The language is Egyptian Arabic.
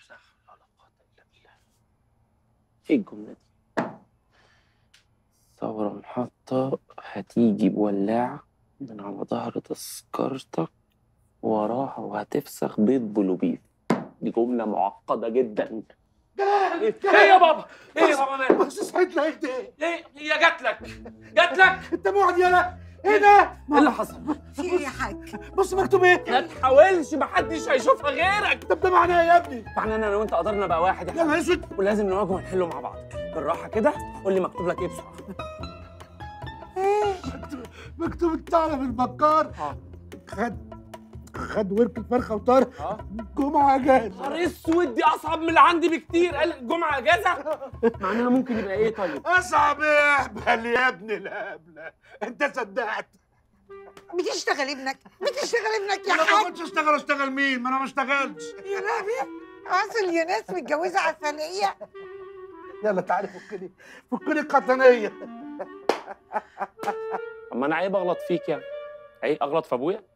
لا حول ولا قوة إلا بالله ايه الجملة دي؟ ثورة محطة هتيجي بولاعة من على ظهر تذكرتك وراها وهتفسخ بيض بلوبيف دي جملة معقدة جدا ايه يا بابا؟ ايه يا بابا مالك؟ بس صحيت لقيت ايه؟ ايه هي جات لك جات لك انت موعد يالا ايه ده؟ ايه اللي حصل؟ في ايه يا حاج بص مكتوب ايه؟ ما تحاولش محدش هيشوفها غيرك طب ده معناه ايه يا ابني؟ معنى انا وانت قدرنا بقى واحد يا يا نهار اسود ولازم نواجهه ونحله مع بعض بالراحه كده قول لي مكتوب لك ايه بسرعه مكتوب- مكتوب الثعلب البكار اه خد خد ورك الفرخه وطار اه جمعه جاهز نهار اسود دي اصعب من اللي عندي بكتير قال الجمعه اجازه معناها ممكن يبقى ايه طيب اصعب ايه اهبل يا ابن الهبله انت صدقت بتشتغل ابنك بتشتغل ابنك يا انا ما حاج كنتش اشتغل اشتغل مين ما انا ما اشتغلش يا لهوي اصل يا ناس متجوزه عسليه يلا تعالي فكني فكني القطنيه اما انا عيب اغلط فيك يعني عيب اغلط في ابويا